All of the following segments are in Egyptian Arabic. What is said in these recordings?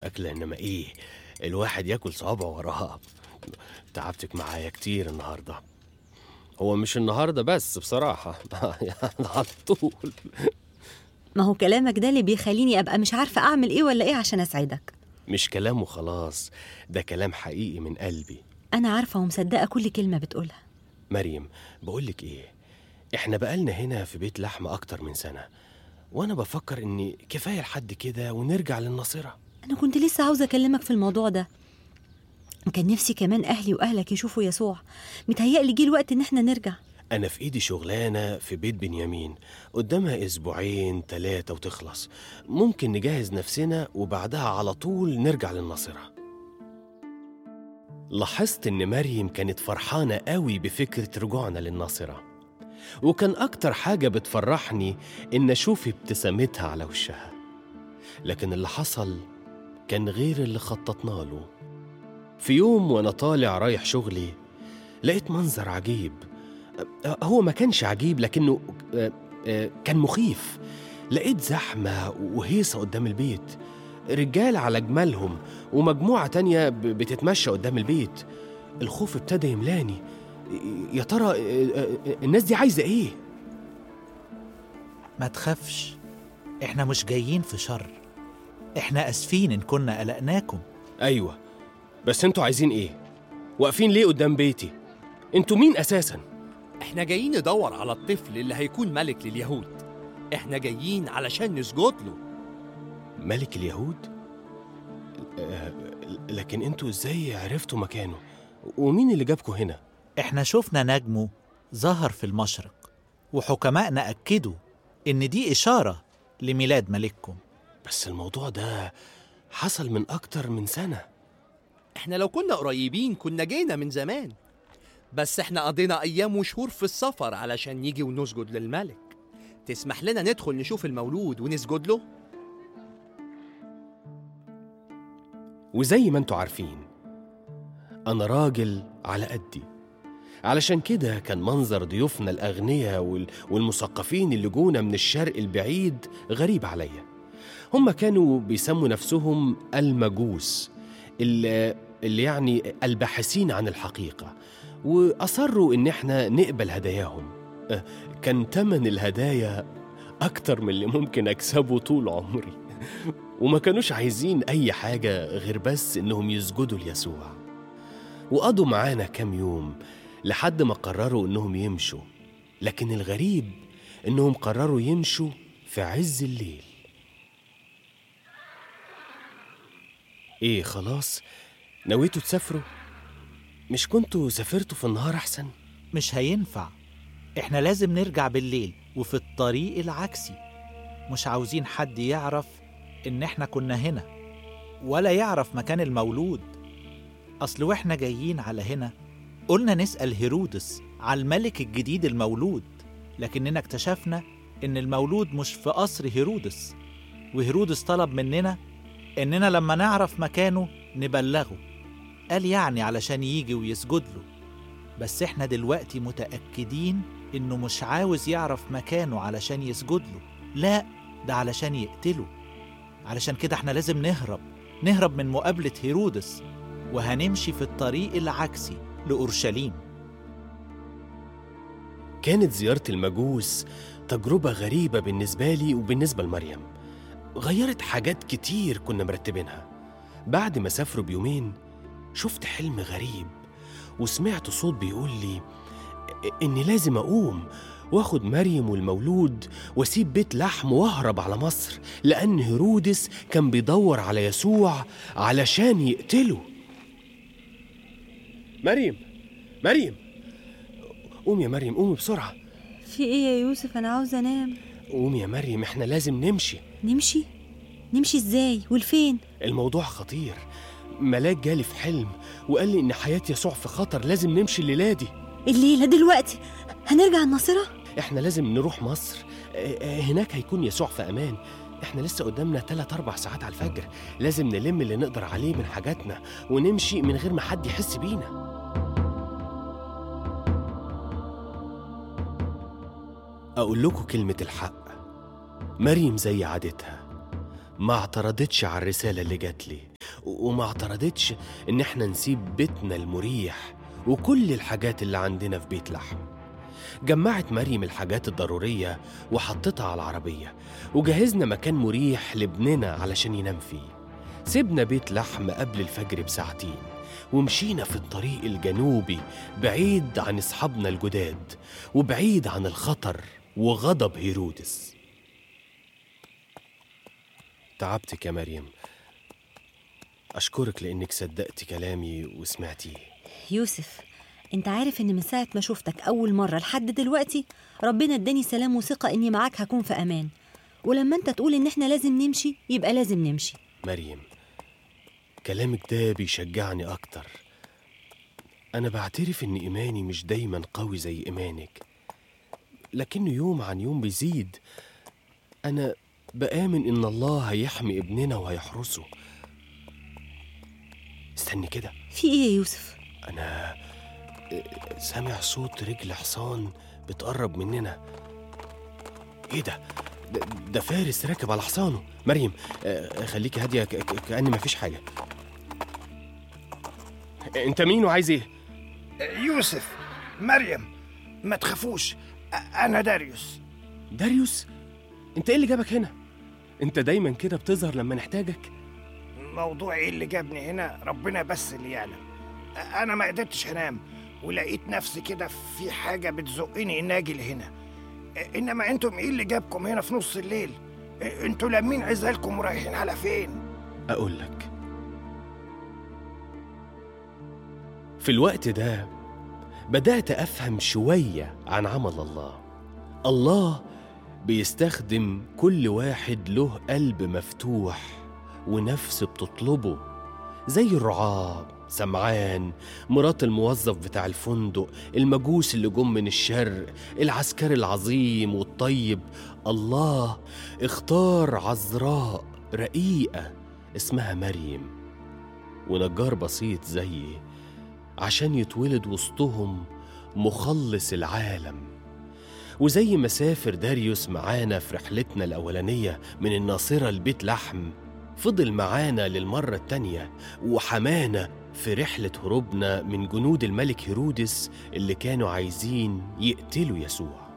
أكلة إنما إيه الواحد ياكل صوابعه وراها تعبتك معايا كتير النهاردة هو مش النهاردة بس بصراحة يعني على طول ما هو كلامك ده اللي بيخليني أبقى مش عارفة أعمل إيه ولا إيه عشان أسعدك مش كلام وخلاص ده كلام حقيقي من قلبي أنا عارفة ومصدقة كل كلمة بتقولها مريم بقولك إيه إحنا بقالنا هنا في بيت لحم أكتر من سنة وأنا بفكر إن كفاية لحد كده ونرجع للناصرة أنا كنت لسه عاوزة أكلمك في الموضوع ده وكان نفسي كمان أهلي وأهلك يشوفوا يسوع متهيألي جه الوقت إن إحنا نرجع أنا في إيدي شغلانة في بيت بنيامين قدامها أسبوعين تلاتة وتخلص ممكن نجهز نفسنا وبعدها على طول نرجع للناصرة لاحظت إن مريم كانت فرحانة قوي بفكرة رجوعنا للناصرة وكان أكتر حاجة بتفرحني إن أشوف ابتسامتها على وشها لكن اللي حصل كان غير اللي خططنا له في يوم وأنا طالع رايح شغلي لقيت منظر عجيب أه، هو ما كانش عجيب لكنه أه، أه، كان مخيف لقيت زحمة وهيصة قدام البيت رجال على جمالهم ومجموعة تانية ب- بتتمشى قدام البيت الخوف ابتدى يملاني يا ترى الناس دي عايزة ايه؟ ما تخافش احنا مش جايين في شر احنا اسفين ان كنا قلقناكم ايوه بس انتوا عايزين ايه؟ واقفين ليه قدام بيتي؟ انتوا مين اساسا؟ احنا جايين ندور على الطفل اللي هيكون ملك لليهود احنا جايين علشان نسجد له ملك اليهود؟ آه، لكن انتوا ازاي عرفتوا مكانه؟ ومين اللي جابكوا هنا؟ احنا شفنا نجمه ظهر في المشرق وحكمائنا اكدوا ان دي اشاره لميلاد ملككم بس الموضوع ده حصل من أكتر من سنة احنا لو كنا قريبين كنا جينا من زمان بس احنا قضينا ايام وشهور في السفر علشان نيجي ونسجد للملك تسمح لنا ندخل نشوف المولود ونسجد له وزي ما انتوا عارفين أنا راجل على قدي علشان كده كان منظر ضيوفنا الأغنياء وال- والمثقفين اللي جونا من الشرق البعيد غريب عليا هم كانوا بيسموا نفسهم المجوس اللي, اللي يعني الباحثين عن الحقيقة وأصروا إن احنا نقبل هداياهم أه، كان تمن الهدايا أكتر من اللي ممكن أكسبه طول عمري وما كانوش عايزين أي حاجة غير بس إنهم يسجدوا ليسوع وقضوا معانا كام يوم لحد ما قرروا إنهم يمشوا لكن الغريب إنهم قرروا يمشوا في عز الليل إيه خلاص نويتوا تسافروا؟ مش كنتوا سافرتوا في النهار أحسن؟ مش هينفع احنا لازم نرجع بالليل وفي الطريق العكسي مش عاوزين حد يعرف ان احنا كنا هنا ولا يعرف مكان المولود اصل واحنا جايين على هنا قلنا نسأل هيرودس على الملك الجديد المولود لكننا اكتشفنا ان المولود مش في قصر هيرودس وهيرودس طلب مننا اننا لما نعرف مكانه نبلغه قال يعني علشان يجي ويسجد له بس احنا دلوقتي متأكدين انه مش عاوز يعرف مكانه علشان يسجد له لا ده علشان يقتله علشان كده احنا لازم نهرب نهرب من مقابلة هيرودس وهنمشي في الطريق العكسي لأورشليم كانت زيارة المجوس تجربة غريبة بالنسبة لي وبالنسبة لمريم غيرت حاجات كتير كنا مرتبينها بعد ما سافروا بيومين شفت حلم غريب وسمعت صوت بيقول لي إني لازم أقوم واخد مريم والمولود واسيب بيت لحم واهرب على مصر لأن هيرودس كان بيدور على يسوع علشان يقتله مريم مريم قومي يا مريم قومي بسرعة في إيه يا يوسف أنا عاوزة أنام قومي يا مريم احنا لازم نمشي نمشي نمشي إزاي والفين الموضوع خطير ملاك جالي في حلم وقال لي ان حياة يسوع في خطر لازم نمشي الليلة دي الليلة دلوقتي هنرجع الناصرة احنا لازم نروح مصر اه، اه، هناك هيكون يسوع في امان احنا لسه قدامنا 3 4 ساعات على الفجر لازم نلم اللي نقدر عليه من حاجاتنا ونمشي من غير ما حد يحس بينا اقول لكم كلمة الحق مريم زي عادتها ما اعترضتش على الرسالة اللي جات لي و- وما اعترضتش إن إحنا نسيب بيتنا المريح وكل الحاجات اللي عندنا في بيت لحم جمعت مريم الحاجات الضرورية وحطتها على العربية وجهزنا مكان مريح لابننا علشان ينام فيه سيبنا بيت لحم قبل الفجر بساعتين ومشينا في الطريق الجنوبي بعيد عن أصحابنا الجداد وبعيد عن الخطر وغضب هيرودس تعبتك يا مريم أشكرك لأنك صدقتي كلامي وسمعتيه يوسف انت عارف ان من ساعة ما شفتك أول مرة لحد دلوقتي ربنا اداني سلام وثقة اني معاك هكون في أمان ولما انت تقول ان احنا لازم نمشي يبقى لازم نمشي مريم كلامك ده بيشجعني أكتر أنا بعترف إن إيماني مش دايما قوي زي إيمانك لكنه يوم عن يوم بيزيد أنا بآمن إن الله هيحمي ابننا وهيحرسه استني كده في ايه يا يوسف أنا سامع صوت رجل حصان بتقرب مننا إيه ده؟ ده, ده فارس راكب على حصانه مريم آه، خليكي هادية ك- ك- كأن مفيش حاجة أنت مين وعايز إيه؟ يوسف مريم ما تخافوش أ- أنا داريوس داريوس؟ أنت إيه اللي جابك هنا؟ أنت دايما كده بتظهر لما نحتاجك موضوع إيه اللي جابني هنا ربنا بس اللي يعلم أ- أنا ما قدرتش أنام ولقيت نفسي كده في حاجة بتزقني إني أجي لهنا أ- إنما أنتم إيه اللي جابكم هنا في نص الليل؟ أ- أنتوا لامين عزالكم ورايحين على فين؟ أقول لك في الوقت ده بدأت أفهم شوية عن عمل الله الله بيستخدم كل واحد له قلب مفتوح ونفس بتطلبه زي الرعاة سمعان مرات الموظف بتاع الفندق المجوس اللي جم من الشرق العسكري العظيم والطيب الله اختار عذراء رقيقة اسمها مريم ونجار بسيط زيي عشان يتولد وسطهم مخلص العالم وزي ما سافر داريوس معانا في رحلتنا الأولانية من الناصرة لبيت لحم فضل معانا للمرة التانية وحمانا في رحلة هروبنا من جنود الملك هيرودس اللي كانوا عايزين يقتلوا يسوع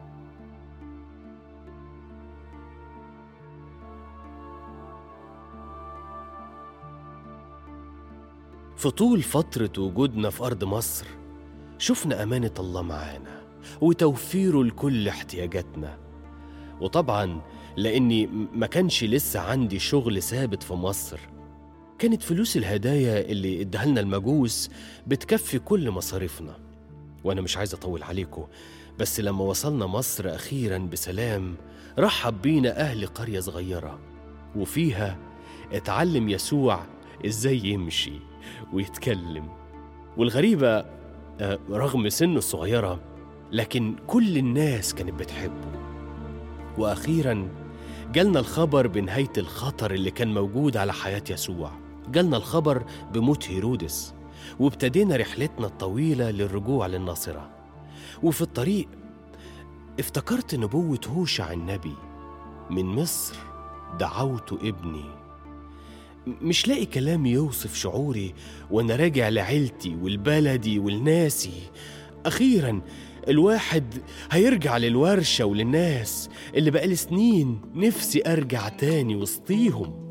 في طول فترة وجودنا في أرض مصر شفنا أمانة الله معانا وتوفيره لكل احتياجاتنا وطبعا لأني ما كانش لسه عندي شغل ثابت في مصر كانت فلوس الهدايا اللي اداها لنا المجوس بتكفي كل مصاريفنا وأنا مش عايز أطول عليكم بس لما وصلنا مصر أخيرا بسلام رحب بينا أهل قرية صغيرة وفيها اتعلم يسوع إزاي يمشي ويتكلم والغريبة آه، رغم سنه الصغيرة لكن كل الناس كانت بتحبه وأخيرا جالنا الخبر بنهاية الخطر اللي كان موجود على حياة يسوع جالنا الخبر بموت هيرودس وابتدينا رحلتنا الطويلة للرجوع للناصرة وفي الطريق افتكرت نبوة هوشع النبي من مصر دعوت ابني مش لاقي كلام يوصف شعوري وانا راجع لعيلتي ولبلدي ولناسي اخيرا الواحد هيرجع للورشة وللناس اللي بقالي سنين نفسي ارجع تاني وسطيهم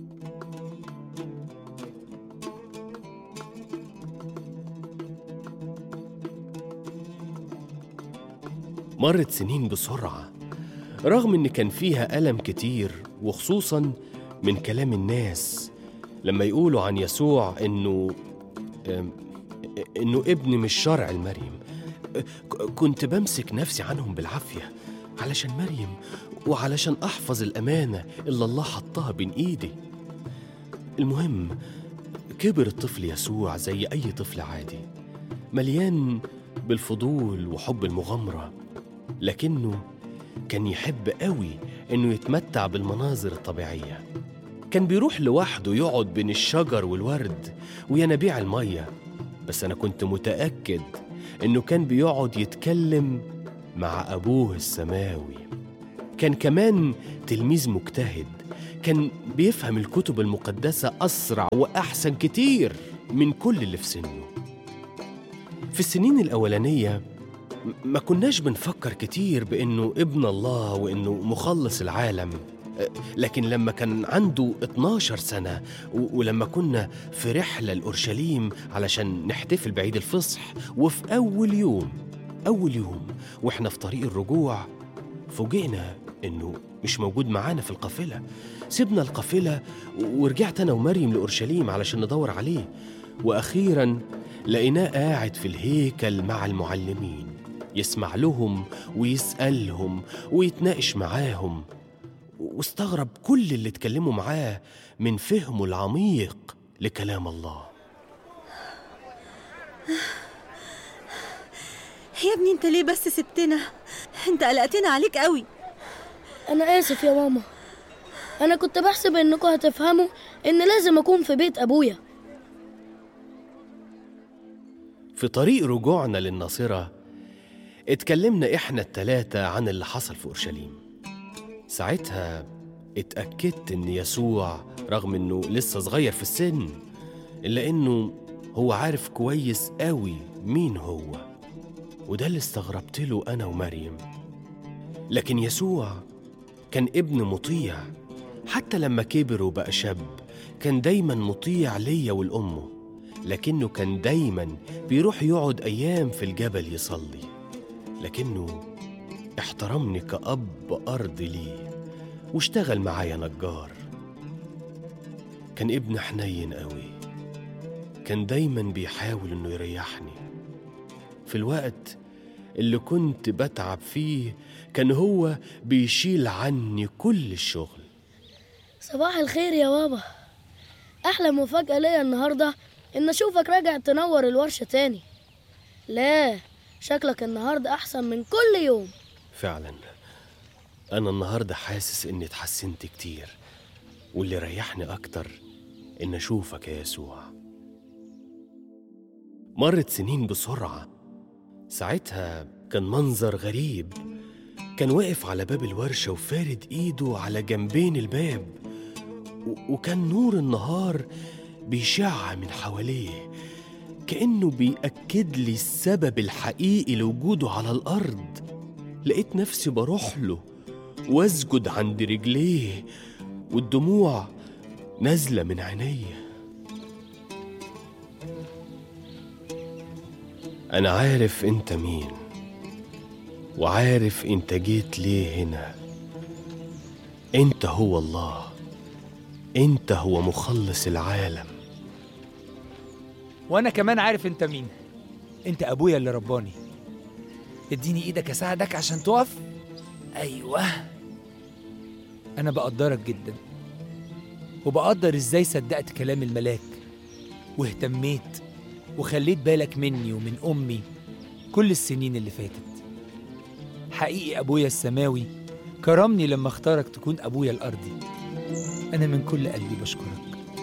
مرت سنين بسرعة رغم إن كان فيها ألم كتير وخصوصا من كلام الناس لما يقولوا عن يسوع إنه أم، إنه ابن مش شرع المريم ك- كنت بمسك نفسي عنهم بالعافية علشان مريم وعلشان أحفظ الأمانة اللي الله حطها بين إيدي المهم كبر الطفل يسوع زي أي طفل عادي مليان بالفضول وحب المغامرة لكنه كان يحب قوي إنه يتمتع بالمناظر الطبيعية كان بيروح لوحده يقعد بين الشجر والورد وينابيع المية بس أنا كنت متأكد إنه كان بيقعد يتكلم مع أبوه السماوي كان كمان تلميذ مجتهد كان بيفهم الكتب المقدسة أسرع وأحسن كتير من كل اللي في سنه في السنين الأولانية م- ما كناش بنفكر كتير بإنه ابن الله وإنه مخلص العالم أه، لكن لما كان عنده 12 سنة و- ولما كنا في رحلة لأورشليم علشان نحتفل بعيد الفصح وفي أول يوم أول يوم وإحنا في طريق الرجوع فوجئنا إنه مش موجود معانا في القافلة سيبنا القافلة و- ورجعت أنا ومريم لأورشليم علشان ندور عليه وأخيرا لقيناه قاعد في الهيكل مع المعلمين يسمع لهم ويسألهم ويتناقش معاهم واستغرب كل اللي اتكلموا معاه من فهمه العميق لكلام الله يا ابني انت ليه بس سبتنا انت قلقتنا عليك قوي أنا آسف يا ماما أنا كنت بحسب إنكم هتفهموا إن لازم أكون في بيت أبويا في طريق رجوعنا للناصرة اتكلمنا احنا التلاتة عن اللي حصل في أورشليم ساعتها اتأكدت ان يسوع رغم انه لسه صغير في السن إلا انه هو عارف كويس قوي مين هو وده اللي استغربت له أنا ومريم لكن يسوع كان ابن مطيع حتى لما كبر وبقى شاب كان دايما مطيع ليا ولأمه لكنه كان دايما بيروح يقعد أيام في الجبل يصلي لكنه احترمني كأب أرض ليه واشتغل معايا نجار كان ابن حنين قوي كان دايما بيحاول انه يريحني في الوقت اللي كنت بتعب فيه كان هو بيشيل عني كل الشغل صباح الخير يا بابا أحلى مفاجأة ليا النهاردة إن أشوفك راجع تنور الورشة تاني لا شكلك النهاردة أحسن من كل يوم فعلا أنا النهاردة حاسس إني اتحسنت كتير واللي ريحني أكتر إن أشوفك يا يسوع مرت سنين بسرعة ساعتها كان منظر غريب كان واقف على باب الورشة وفارد إيده على جنبين الباب و- وكان نور النهار بيشع من حواليه كأنه بيأكد لي السبب الحقيقي لوجوده على الأرض لقيت نفسي بروح له واسجد عند رجليه والدموع نازلة من عينيا أنا عارف أنت مين وعارف أنت جيت ليه هنا أنت هو الله أنت هو مخلص العالم وانا كمان عارف انت مين انت ابويا اللي رباني اديني ايدك اساعدك عشان تقف ايوه انا بقدرك جدا وبقدر ازاي صدقت كلام الملاك واهتميت وخليت بالك مني ومن امي كل السنين اللي فاتت حقيقي ابويا السماوي كرمني لما اختارك تكون ابويا الارضي انا من كل قلبي بشكرك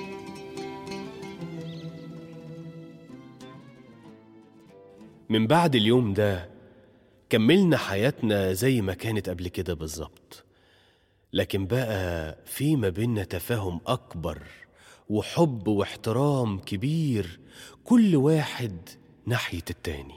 من بعد اليوم ده كملنا حياتنا زي ما كانت قبل كده بالظبط لكن بقى في ما بينا تفاهم أكبر وحب واحترام كبير كل واحد ناحية التاني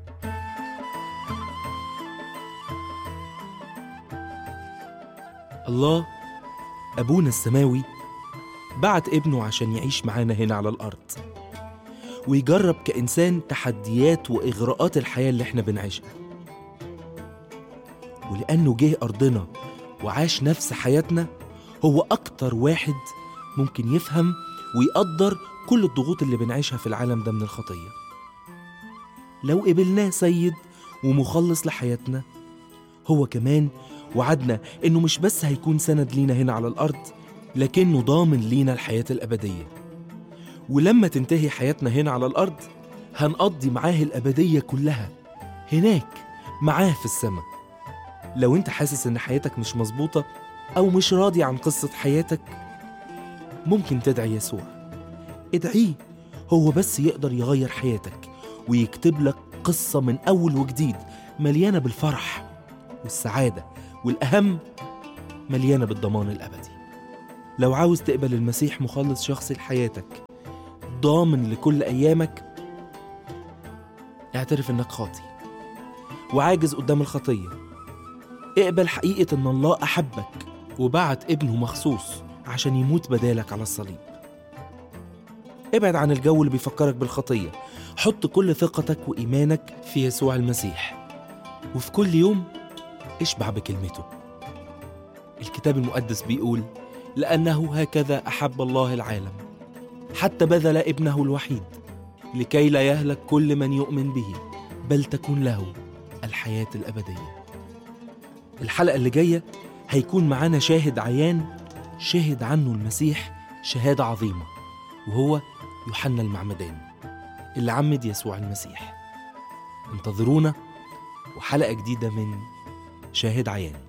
الله أبونا السماوي بعت ابنه عشان يعيش معانا هنا على الأرض ويجرب كإنسان تحديات وإغراءات الحياة اللي احنا بنعيشها ولأنه جه أرضنا وعاش نفس حياتنا هو أكتر واحد ممكن يفهم ويقدر كل الضغوط اللي بنعيشها في العالم ده من الخطية لو قبلناه سيد ومخلص لحياتنا هو كمان وعدنا إنه مش بس هيكون سند لينا هنا على الأرض لكنه ضامن لينا الحياة الأبدية ولما تنتهي حياتنا هنا على الأرض هنقضي معاه الأبدية كلها هناك معاه في السماء لو انت حاسس ان حياتك مش مظبوطة أو مش راضي عن قصة حياتك ممكن تدعي يسوع ادعيه هو بس يقدر يغير حياتك ويكتب لك قصة من أول وجديد مليانة بالفرح والسعادة والأهم مليانة بالضمان الأبدي لو عاوز تقبل المسيح مخلص شخصي لحياتك ضامن لكل أيامك اعترف إنك خاطي وعاجز قدام الخطية اقبل حقيقة إن الله أحبك وبعت ابنه مخصوص عشان يموت بدالك على الصليب ابعد عن الجو اللي بيفكرك بالخطية حط كل ثقتك وإيمانك في يسوع المسيح وفي كل يوم اشبع بكلمته الكتاب المقدس بيقول لأنه هكذا أحب الله العالم حتى بذل ابنه الوحيد لكي لا يهلك كل من يؤمن به بل تكون له الحياة الأبدية الحلقة اللي جاية هيكون معانا شاهد عيان شهد عنه المسيح شهادة عظيمة وهو يوحنا المعمدان اللي عمد يسوع المسيح انتظرونا وحلقة جديدة من شاهد عيان